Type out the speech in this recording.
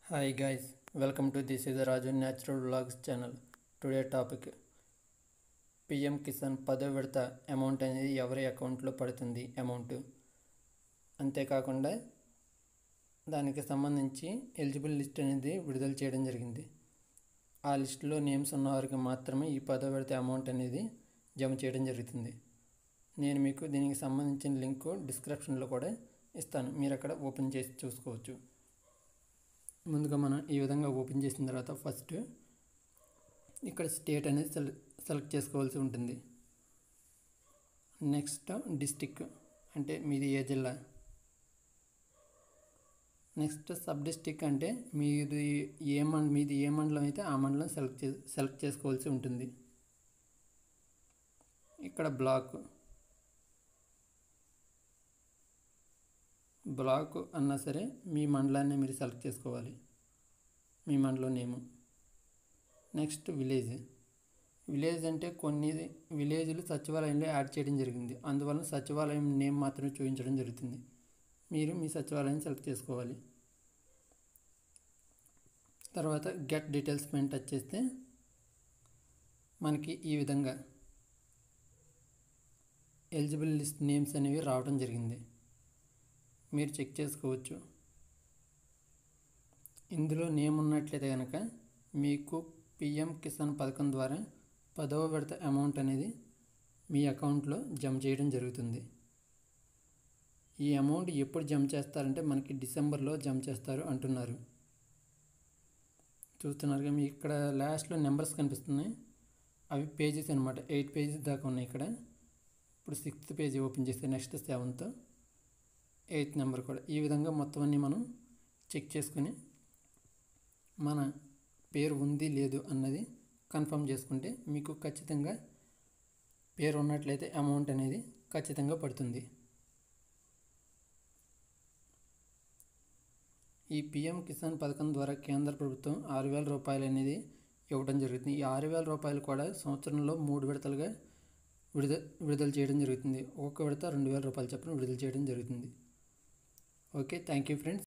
Hi guys, welcome to this is the Raju Natural Vlogs channel. Today topic PM Kisan పదో విడత amount అనేది ఎవరి అకౌంట్లో పడుతుంది అమౌంట్ అంతేకాకుండా దానికి సంబంధించి ఎలిజిబుల్ లిస్ట్ అనేది విడుదల చేయడం జరిగింది ఆ లిస్టులో నేమ్స్ ఉన్న వారికి మాత్రమే ఈ పదో విడత అమౌంట్ అనేది జమ చేయడం జరుగుతుంది నేను మీకు దీనికి సంబంధించిన లింక్ డిస్క్రిప్షన్లో కూడా ఇస్తాను మీరు అక్కడ ఓపెన్ చేసి చూసుకోవచ్చు ముందుగా మనం ఈ విధంగా ఓపెన్ చేసిన తర్వాత ఫస్ట్ ఇక్కడ స్టేట్ అనేది సెల సెలెక్ట్ చేసుకోవాల్సి ఉంటుంది నెక్స్ట్ డిస్టిక్ అంటే మీది ఏ జిల్లా నెక్స్ట్ సబ్ డిస్టిక్ అంటే మీది ఏ మండ మీది ఏ మండలం అయితే ఆ మండలం సెలెక్ట్ చే సెలెక్ట్ చేసుకోవాల్సి ఉంటుంది ఇక్కడ బ్లాక్ బ్లాక్ అన్నా సరే మీ మండలాన్ని మీరు సెలెక్ట్ చేసుకోవాలి మీ మండలం నేము నెక్స్ట్ విలేజ్ విలేజ్ అంటే కొన్ని విలేజ్లు సచివాలయంలో యాడ్ చేయడం జరిగింది అందువలన సచివాలయం నేమ్ మాత్రమే చూపించడం జరుగుతుంది మీరు మీ సచివాలయం సెలెక్ట్ చేసుకోవాలి తర్వాత గెట్ డీటెయిల్స్ పైన టచ్ చేస్తే మనకి ఈ విధంగా ఎలిజిబుల్ లిస్ట్ నేమ్స్ అనేవి రావడం జరిగింది మీరు చెక్ చేసుకోవచ్చు ఇందులో నేమ్ ఉన్నట్లయితే కనుక మీకు పిఎం కిసాన్ పథకం ద్వారా పదవ విడత అమౌంట్ అనేది మీ అకౌంట్లో జమ చేయడం జరుగుతుంది ఈ అమౌంట్ ఎప్పుడు జమ చేస్తారంటే మనకి డిసెంబర్లో జమ చేస్తారు అంటున్నారు చూస్తున్నారుగా మీ ఇక్కడ లాస్ట్లో నెంబర్స్ కనిపిస్తున్నాయి అవి పేజెస్ అనమాట ఎయిట్ పేజెస్ దాకా ఉన్నాయి ఇక్కడ ఇప్పుడు సిక్స్త్ పేజీ ఓపెన్ చేస్తే నెక్స్ట్ సెవెంత్ ఎయిత్ నెంబర్ కూడా ఈ విధంగా మొత్తం అన్నీ మనం చెక్ చేసుకుని మన పేరు ఉంది లేదు అన్నది కన్ఫర్మ్ చేసుకుంటే మీకు ఖచ్చితంగా పేరు ఉన్నట్లయితే అమౌంట్ అనేది ఖచ్చితంగా పడుతుంది ఈ పిఎం కిసాన్ పథకం ద్వారా కేంద్ర ప్రభుత్వం ఆరు వేల రూపాయలు అనేది ఇవ్వడం జరుగుతుంది ఈ ఆరు వేల రూపాయలు కూడా సంవత్సరంలో మూడు విడతలుగా విడుదల విడుదల చేయడం జరుగుతుంది ఒక్కొక్క విడత రెండు వేల రూపాయలు చొప్పున విడుదల చేయడం జరుగుతుంది ఓకే థ్యాంక్ యూ ఫ్రెండ్స్